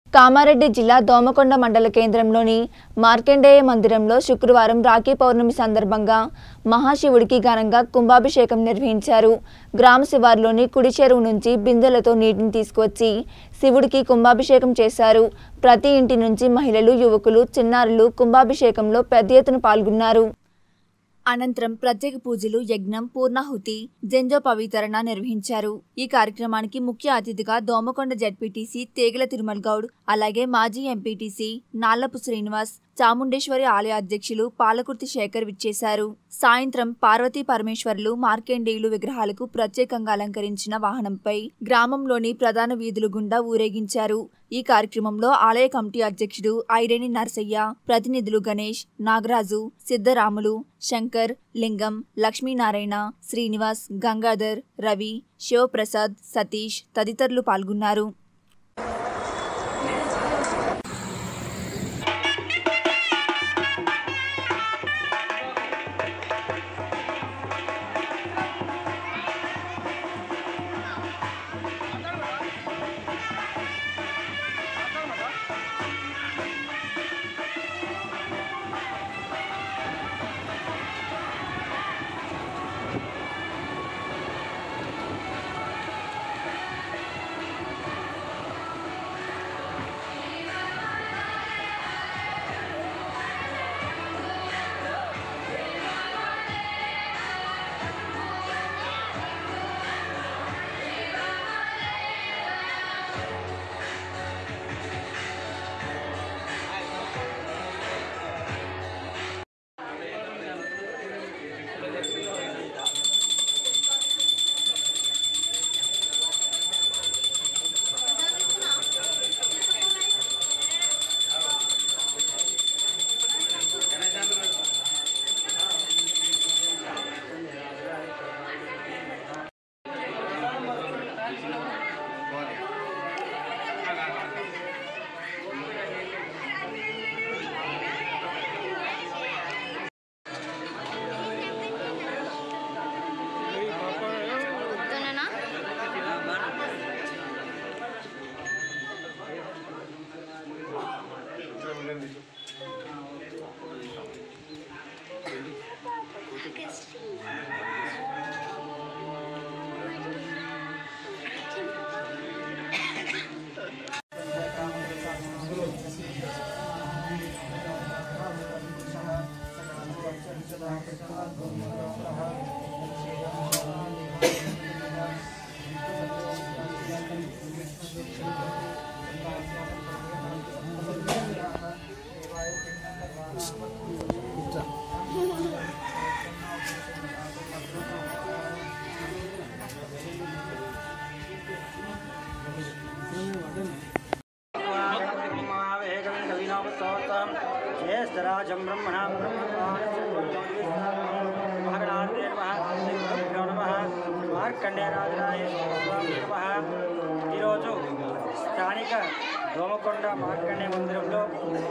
కామారెడ్డి జిల్లా దోమకొండ మండల కేంద్రంలోని మార్కండేయ మందిరంలో శుక్రవారం రాఖీ పౌర్ణమి సందర్భంగా మహాశివుడికి ఘనంగా కుంభాభిషేకం నిర్వహించారు గ్రామ శివారులోని కుడి చెరువు నుంచి బిందెలతో నీటిని తీసుకువచ్చి శివుడికి కుంభాభిషేకం చేశారు ప్రతి ఇంటి నుంచి మహిళలు యువకులు చిన్నారులు కుంభాభిషేకంలో పెద్ద ఎత్తున పాల్గొన్నారు అనంతరం ప్రత్యేక పూజలు యజ్ఞం పూర్ణాహుతి జంజో పవితరణ నిర్వహించారు ఈ కార్యక్రమానికి ముఖ్య అతిథిగా దోమకొండ జడ్పీటీసీ తేగల తిరుమల్ గౌడ్ అలాగే మాజీ ఎంపీటీసీ నాల్లపు శ్రీనివాస్ చాముండేశ్వరి ఆలయ అధ్యక్షులు పాలకుర్తి శేఖర్ విచ్చేశారు సాయంత్రం పార్వతీ పరమేశ్వర్లు మార్కేండేయులు విగ్రహాలకు ప్రత్యేకంగా అలంకరించిన వాహనంపై గ్రామంలోని ప్రధాన వీధులు గుండా ఊరేగించారు ఈ కార్యక్రమంలో ఆలయ కమిటీ అధ్యక్షుడు ఐరేని నరసయ్య ప్రతినిధులు గణేష్ నాగరాజు సిద్ధరాములు శంకర్ లింగం లక్ష్మీనారాయణ శ్రీనివాస్ గంగాధర్ రవి శివప్రసాద్ సతీష్ తదితరులు పాల్గొన్నారు తోనేనా ज्येष्ठराजं ब्रह्मणां మార్కండేయరాజరాయ ఈరోజు స్థానిక దోమకొండ మార్కండే మందిరంలో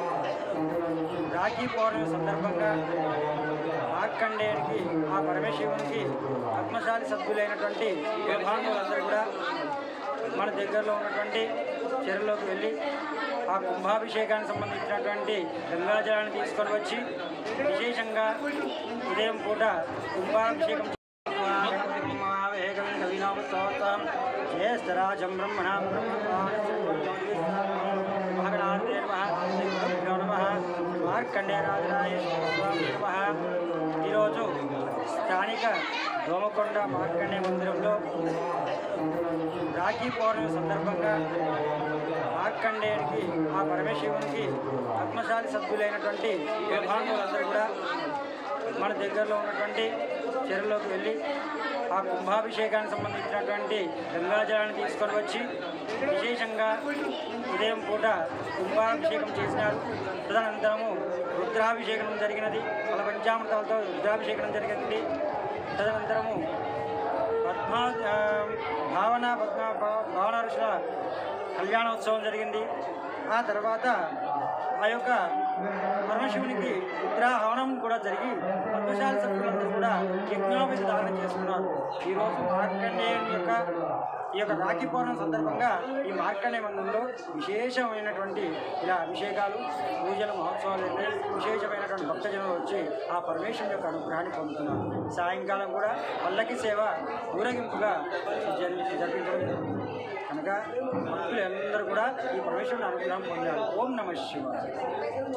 రాఖీ పౌర్ణమి సందర్భంగా మార్కండేయుడికి ఆ పరమశివునికి పద్మశాలి సభ్యులైనటువంటి విభాంగులందరూ కూడా మన దగ్గరలో ఉన్నటువంటి చెరువులోకి వెళ్ళి ఆ కుంభాభిషేకానికి సంబంధించినటువంటి గంగాజలాన్ని తీసుకొని వచ్చి విశేషంగా ఉదయం పూట కుంభాభిషేకం నవీనావస్తోత్రం జ్యేష్ఠరాజం బ్రహ్మణాం మార్కండేయరాజరాయ ఈరోజు స్థానిక దోమకొండ మార్కండే మందిరంలో రాఖీ పౌర్ణమి సందర్భంగా మార్కండేయుడికి ఆ పరమశివునికి పద్మశాలి సభ్యులైనటువంటి విభాంగులందరూ కూడా మన దగ్గరలో ఉన్నటువంటి చెరువులోకి వెళ్ళి ఆ కుంభాభిషేకానికి సంబంధించినటువంటి గంగాజలాన్ని తీసుకొని వచ్చి విశేషంగా ఉదయం పూట కుంభాభిషేకం చేసినారు తదనంతరము రుద్రాభిషేకం జరిగినది పల పంచామృతాలతో రుద్రాభిషేకం జరిగింది తదనంతరము పద్మ ఆ, భావన పద్మ భా- భావన ఋషుల కళ్యాణోత్సవం జరిగింది ఆ తర్వాత ఆ యొక్క పరమశివునికి ఉత్తరాహవనం కూడా జరిగి పద్మశాల సభ్యులందరూ కూడా యజ్ఞోపేత ధారణ చేసుకున్నారు ఈరోజు మార్కండేయుని యొక్క ఈ యొక్క రాఖీ పౌర్ణం సందర్భంగా ఈ మార్కండేయ మందిరంలో విశేషమైనటువంటి ఇలా అభిషేకాలు పూజలు మహోత్సవాలు జరిగి విశేషమైనటువంటి భక్తజనులు వచ్చి ఆ పరమేశ్వరుని యొక్క అనుగ్రహాన్ని పొందుతున్నారు సాయంకాలం కూడా పల్లకి సేవ ఊరేగింపుగా జరి- జరిపించడం జరుగుతుంది కనుక భక్తులు అందరూ కూడా ఈ పరమేశ్వరుని అనుగ్రహం పొందారు ఓం నమ శివాయ